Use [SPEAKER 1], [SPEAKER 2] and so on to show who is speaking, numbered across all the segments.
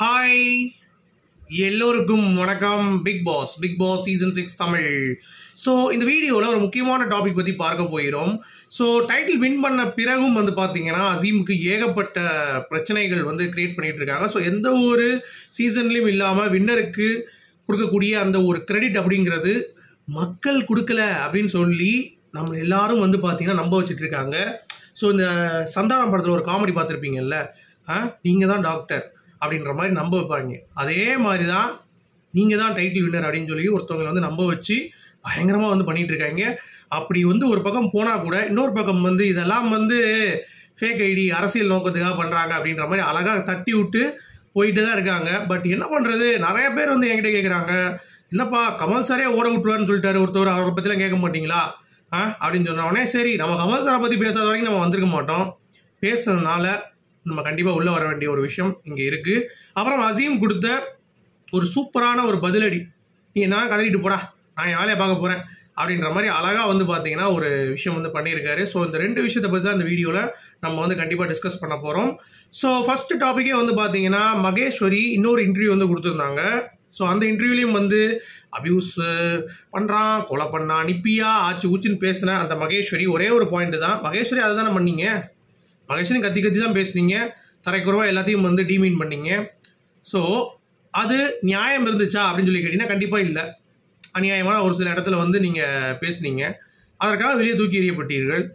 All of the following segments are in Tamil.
[SPEAKER 1] ஹாய் எல்லோருக்கும் வணக்கம் Bigg Boss Bigg Boss season six Tamil so இந்த வீடியோவில் ஒரு முக்கியமான டாபிக் பற்றி பார்க்க போகிறோம் ஸோ டைட்டில் வின் பண்ண பிறகும் வந்து பார்த்தீங்கன்னா அசீமுக்கு ஏகப்பட்ட பிரச்சனைகள் வந்து கிரியேட் பண்ணிட்டு இருக்காங்க ஸோ எந்த ஒரு சீசன்லையும் இல்லாமல் வின்னருக்கு கொடுக்கக்கூடிய அந்த ஒரு கிரெடிட் அப்படிங்கிறது மக்கள் கொடுக்கல அப்படின்னு சொல்லி நம்ம எல்லாரும் வந்து பார்த்தீங்கன்னா நம்ப வச்சுட்டு இருக்காங்க ஸோ இந்த சந்தானம் படத்தில் ஒரு காமெடி பார்த்துருப்பீங்கல்ல ஆ நீங்கள் தான் டாக்டர் அப்படின்ற மாதிரி நம்ப வைப்பாங்க அதே மாதிரி தான் நீங்கள் தான் டைட்டில் வின்னர் அப்படின்னு சொல்லி ஒருத்தவங்க வந்து நம்ப வச்சு பயங்கரமாக வந்து பண்ணிட்டு இருக்காங்க அப்படி வந்து ஒரு பக்கம் போனால் கூட இன்னொரு பக்கம் வந்து இதெல்லாம் வந்து ஃபேக் ஐடி அரசியல் நோக்கத்துக்காக பண்ணுறாங்க அப்படின்ற மாதிரி அழகாக தட்டி விட்டு போயிட்டு தான் இருக்காங்க பட் என்ன பண்ணுறது நிறைய பேர் வந்து என்கிட்ட கேட்குறாங்க என்னப்பா கமல் சாரே ஓட விட்டுருவாருன்னு சொல்லிட்டாரு ஒருத்தர் அவரை பற்றிலாம் கேட்க மாட்டீங்களா ஆ அப்படின்னு சொன்ன உடனே சரி நம்ம கமல் சாரை பற்றி பேசாத வரைக்கும் நம்ம வந்திருக்க மாட்டோம் பேசுனதுனால நம்ம கண்டிப்பாக உள்ளே வர வேண்டிய ஒரு விஷயம் இங்கே இருக்குது அப்புறம் அசீம் கொடுத்த ஒரு சூப்பரான ஒரு பதிலடி நீ என்ன கதறிட்டு போடா நான் என் வேலையை பார்க்க போகிறேன் அப்படின்ற மாதிரி அழகாக வந்து பார்த்தீங்கன்னா ஒரு விஷயம் வந்து பண்ணியிருக்காரு ஸோ இந்த ரெண்டு விஷயத்தை பற்றி தான் இந்த வீடியோவில் நம்ம வந்து கண்டிப்பாக டிஸ்கஸ் பண்ண போகிறோம் ஸோ ஃபர்ஸ்ட் டாப்பிக்கே வந்து பார்த்தீங்கன்னா மகேஸ்வரி இன்னொரு இன்டர்வியூ வந்து கொடுத்துருந்தாங்க ஸோ அந்த இன்டர்வியூலையும் வந்து அபியூஸ் பண்ணுறான் கொலை பண்ணான் நிப்பியா ஆச்சு ஊச்சின்னு பேசின அந்த மகேஸ்வரி ஒரே ஒரு பாயிண்ட் தான் மகேஸ்வரி அதை தானே பண்ணீங்க மகேஸ்வரி கத்தி கத்தி தான் பேசுனீங்க தரைக்குறவா எல்லாத்தையும் வந்து டீமீன் பண்ணீங்க ஸோ அது நியாயம் இருந்துச்சா அப்படின்னு சொல்லி கேட்டிங்கன்னா கண்டிப்பாக இல்லை அநியாயமான ஒரு சில இடத்துல வந்து நீங்கள் பேசுனீங்க அதற்காக வெளியே தூக்கி எறியப்பட்டீர்கள்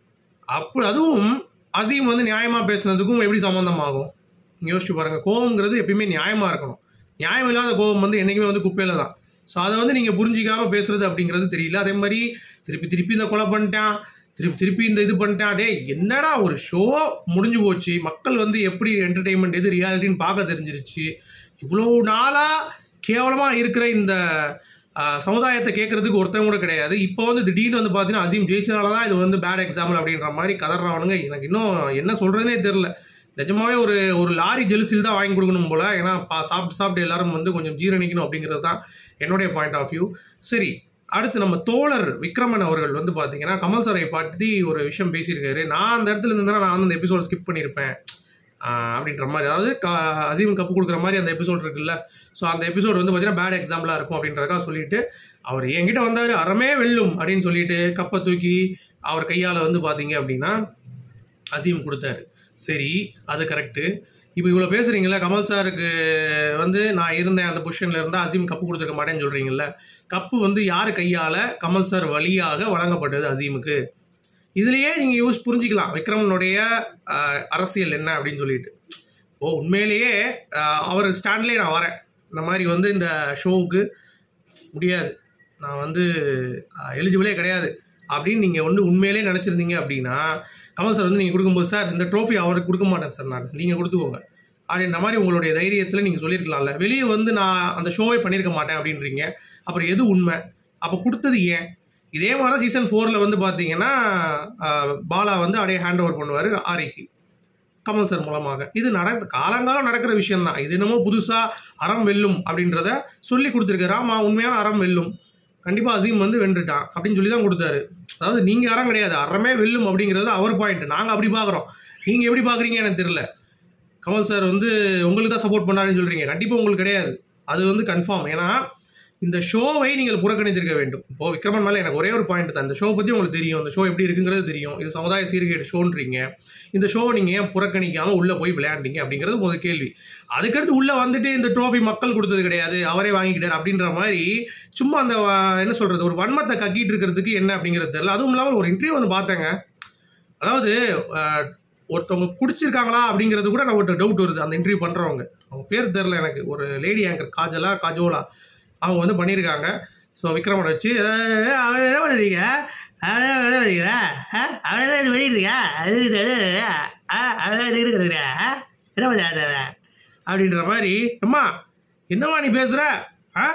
[SPEAKER 1] அப்போ அதுவும் அசீம் வந்து நியாயமாக பேசுனதுக்கும் எப்படி சம்மந்தமாகும் யோசிச்சு பாருங்கள் கோபங்கிறது எப்பயுமே நியாயமாக இருக்கணும் நியாயம் இல்லாத கோபம் வந்து என்றைக்குமே வந்து குப்பையில் தான் ஸோ அதை வந்து நீங்கள் புரிஞ்சிக்காமல் பேசுறது அப்படிங்கிறது தெரியல அதே மாதிரி திருப்பி திருப்பி இந்த கொலை பண்ணிட்டான் திருப்பி திருப்பி இந்த இது பண்ணிட்டான் டே என்னடா ஒரு ஷோ முடிஞ்சு போச்சு மக்கள் வந்து எப்படி என்டர்டெயின்மெண்ட் எது ரியாலிட்டின்னு பார்க்க தெரிஞ்சிருச்சு இவ்வளோ நாளாக கேவலமாக இருக்கிற இந்த ஆஹ், சமுதாயத்தை கேட்கறதுக்கு ஒருத்தவங்க கூட கிடையாது இப்போ வந்து திடீர்னு வந்து பார்த்தீங்கன்னா அசீம் ஜெயிச்சனால தான் இது வந்து பேட் எக்ஸாம்பிள் அப்படின்ற மாதிரி கதறானுங்க எனக்கு இன்னும் என்ன சொல்கிறதுனே தெரில நிஜமாவே ஒரு ஒரு லாரி ஜெலுசில் தான் வாங்கி கொடுக்கணும் போல ஏன்னா பா சாப்பிட்டு சாப்பிட்டு எல்லாரும் வந்து கொஞ்சம் ஜீரணிக்கணும் அப்படிங்கிறது தான் என்னுடைய பாயிண்ட் ஆஃப் வியூ சரி அடுத்து நம்ம தோழர் விக்ரமன் அவர்கள் வந்து பார்த்தீங்கன்னா கமல் சாரை பற்றி ஒரு விஷயம் பேசியிருக்காரு நான் அந்த இடத்துல இருந்தேன்னா நான் வந்து அந்த எபிசோட ஸ்கிப் பண்ணியிருப்பேன் ஆஹ் அப்படின்ற மாதிரி அதாவது க- அசீம் கப்பு கொடுக்குற மாதிரி அந்த எபிசோட் இருக்குல்ல ஸோ அந்த எபிசோட் வந்து பார்த்தீங்கன்னா பேட் எக்ஸாம்பிளாக இருக்கும் அப்படின்றதுக்காக சொல்லிட்டு அவர் என்கிட்ட வந்தார் அறமே வெல்லும் அப்படின்னு சொல்லிட்டு கப்பை தூக்கி அவர் கையால் வந்து பார்த்தீங்க அப்படின்னா அசீம் கொடுத்தாரு சரி அது கரெக்டு இப்போ இவ்வளோ பேசுகிறீங்களா கமல் சாருக்கு வந்து நான் இருந்தேன் அந்த பொசிஷனில் இருந்தால் அசீம் கப்பு கொடுத்துருக்க மாட்டேன்னு சொல்கிறீங்கல்ல கப்பு வந்து யார் கையால் கமல் சார் வழியாக வழங்கப்பட்டது அசீமுக்கு இதுலயே நீங்கள் யூஸ் புரிஞ்சிக்கலாம் விக்ரமனுடைய ஆஹ், அரசியல் என்ன அப்படின்னு சொல்லிட்டு ஓ உண்மையிலேயே ஆஹ், அவர் ஸ்டாண்ட்லேயே நான் வரேன் இந்த மாதிரி வந்து இந்த ஷோவுக்கு முடியாது நான் வந்து எலிஜிபிளே கிடையாது அப்படின்னு நீங்கள் வந்து உண்மையிலேயே நினச்சிருந்தீங்க அப்படின்னா கமல் சார் வந்து நீங்கள் கொடுக்கும்போது சார் இந்த ட்ரோஃபி அவருக்கு கொடுக்க மாட்டேன் சார் நான் நீங்கள் கொடுத்துக்கோங்க அப்படின்ற மாதிரி உங்களுடைய தைரியத்தில் நீங்கள் சொல்லியிருக்கலாம்ல வெளியே வந்து நான் அந்த ஷோவே பண்ணியிருக்க மாட்டேன் அப்படின்றீங்க அப்புறம் எது உண்மை அப்போ கொடுத்தது ஏன் இதே மாதிரி தான் சீசன் ஃபோரில் வந்து பார்த்தீங்கன்னா ஆஹ், பாலா வந்து அப்படியே ஹேண்ட் ஓவர் பண்ணுவார் ஆரிக்கு கமல் சார் மூலமாக இது நடக்க காலங்காலம் நடக்கிற விஷயம் தான் இது என்னமோ புதுசாக அறம் வெல்லும் அப்படின்றத சொல்லி கொடுத்துருக்காரு ஆமா உண்மையான அறம் வெல்லும் கண்டிப்பாக அசீம் வந்து வென்றுட்டான் அப்படின்னு சொல்லி தான் கொடுத்தாரு அதாவது நீங்கள் அறம் கிடையாது அறமே வெல்லும் அப்படிங்கிறது அவர் பாயிண்ட் நாங்கள் அப்படி பார்க்குறோம் நீங்கள் எப்படி பார்க்குறீங்க எனக்கு தெரியல கமல் சார் வந்து உங்களுக்கு தான் சப்போர்ட் பண்ணாருன்னு சொல்கிறீங்க கண்டிப்பாக உங்களுக்கு கிடையாது அது வந்து கன்ஃபார்ம் ஏன்னா இந்த ஷோவை நீங்கள் புறக்கணித்திருக்க வேண்டும் இப்போ விக்ரமன் மேலே எனக்கு ஒரே ஒரு பாயிண்ட் தான் இந்த ஷோ பற்றி உங்களுக்கு தெரியும் இந்த ஷோ எப்படி இருக்குங்கிறது தெரியும் இது சமுதாய சீர்கேடு ஷோன்றீங்க இந்த ஷோவை நீங்கள் ஏன் புறக்கணிக்காமல் உள்ளே போய் விளையாண்டீங்க அப்படிங்கிறது முதல் கேள்வி அதுக்கடுத்து உள்ளே வந்துட்டு இந்த ட்ரோஃபி மக்கள் கொடுத்தது கிடையாது அவரே வாங்கிக்கிட்டார் அப்படின்ற மாதிரி சும்மா அந்த அஹ், என்ன சொல்கிறது ஒரு வன்மத்தை கக்கிட்டு இருக்கிறதுக்கு என்ன அப்படிங்கிறது தெரியல அதுவும் இல்லாமல் ஒரு இன்டர்வியூ வந்து பார்த்தேங்க அதாவது அஹ், ஒருத்தவங்க குடிச்சிருக்காங்களா அப்படிங்கிறது கூட நான் ஒரு டவுட் வருது அந்த இன்டர்வியூ பண்ணுறவங்க அவங்க பேர் தெரில எனக்கு ஒரு லேடி ஆங்கர் காஜலா காஜோலா அவங்க வந்து பண்ணியிருக்காங்க ஸோ விக்ரமனை வச்சு "ஏய், அவன் என்ன பண்ணுறீங்க அவன் என்ன பண்ணுறீங்க அவன் என்ன பண்ணிடுறீங்க அது இது, அது, அது, ஆ, அவன் இது இருக்கிற என்ன பண்ணுறாங்க அவன் அப்படின்ற மாதிரி அம்மா என்னவா நீ பேசுகிற ஆ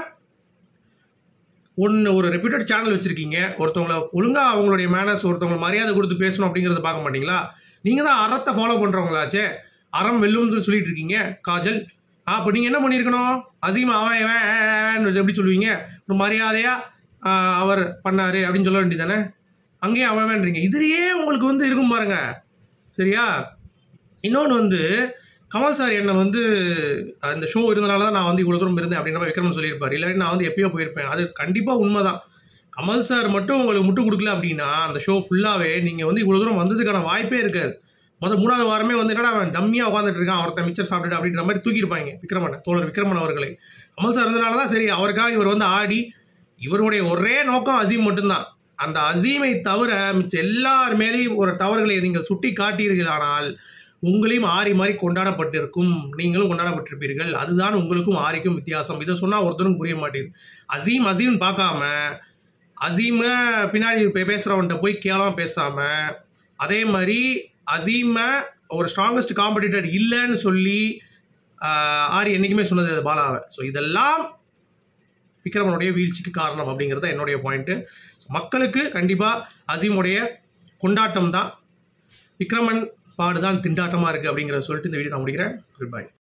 [SPEAKER 1] ஒன்று ஒரு ரெப்யூட்டட் சேனல் வச்சுருக்கீங்க ஒருத்தவங்கள ஒழுங்காக அவங்களுடைய மேனஸ் ஒருத்தவங்க மரியாதை கொடுத்து பேசணும் அப்படிங்கிறத பார்க்க மாட்டீங்களா நீங்கள் தான் அறத்தை ஃபாலோ பண்ணுறவங்களாச்சே அறம் வெல்லும்னு சொல்லிட்டு இருக்கீங்க காஜல் ஆ அப்போ நீங்கள் என்ன பண்ணியிருக்கணும் அசீமா அவன் இவன் ஆ, ஆ, ஆன்னு எப்படி சொல்லுவீங்க ஒரு மரியாதையாக அவர் பண்ணார் அப்படின்னு சொல்ல வேண்டியதானே அங்கேயே அவன் வேன்றீங்க இதுலேயே உங்களுக்கு வந்து இருக்கும் பாருங்க சரியா இன்னொன்று வந்து கமல் சார் என்னை வந்து அந்த ஷோ இருந்தனால தான் நான் வந்து இவ்வளோ தூரம் இருந்தேன் அப்படின்ற மாதிரி விக்ரமன் சொல்லியிருப்பார் இல்லாட்டி நான் வந்து எப்பயோ போயிருப்பேன் அது கண்டிப்பாக உண்மை தான் கமல் சார் மட்டும் உங்களுக்கு முட்டு கொடுக்கல அப்படின்னா அந்த ஷோ ஃபுல்லாகவே நீங்கள் வந்து இவ்வளோ தூரம் வந்ததுக்கான வாய்ப்பே இருக்காது மொதல் மூணாவது வாரமே வந்து என்னடா அவன் டம்மியாக உட்காந்துட்டு இருக்கான் ஒருத்தன் மிச்சர் சாப்பிட்டுட்டு அப்படின்ற மாதிரி தூக்கியிருப்பாங்க விக்ரமன் தோழர் விக்ரமன் அவர்களை கமல் சார் இருந்தனால தான் சரி அவருக்காக இவர் வந்து ஆடி இவருடைய ஒரே நோக்கம் அசீம் மட்டும்தான் அந்த அசீமை தவிர மிச்ச எல்லார் மேலேயும் ஒரு தவறுகளை நீங்கள் சுட்டி காட்டீர்களானால் உங்களையும் ஆரி மாதிரி கொண்டாடப்பட்டிருக்கும் நீங்களும் கொண்டாடப்பட்டிருப்பீர்கள் அதுதான் உங்களுக்கும் ஆரிக்கும் வித்தியாசம் இதை சொன்னால் ஒருத்தரும் புரிய மாட்டேங்குது அசீம் அசீம்னு பார்க்காம அசீமை பின்னாடி பே- பேசுறவன்ட்ட போய் கேவலமா பேசாம அதே மாதிரி அசீமை ஒரு ஸ்ட்ராங்கஸ்ட் காம்படிட்டர் இல்லைன்னு சொல்லி ஆஹ், ஆரி என்னைக்குமே சொன்னது அது பாலாவை ஸோ இதெல்லாம் விக்ரமனுடைய வீழ்ச்சிக்கு காரணம் அப்படிங்கிறது தான் என்னுடைய பாயிண்ட்டு மக்களுக்கு கண்டிப்பாக அசீமுடைய கொண்டாட்டம் தான் விக்ரமன் பாடுதான் திண்டாட்டமாக இருக்குது அப்படிங்கிறத சொல்லிட்டு இந்த வீடியோ நான் முடிக்கிறேன் குட் பை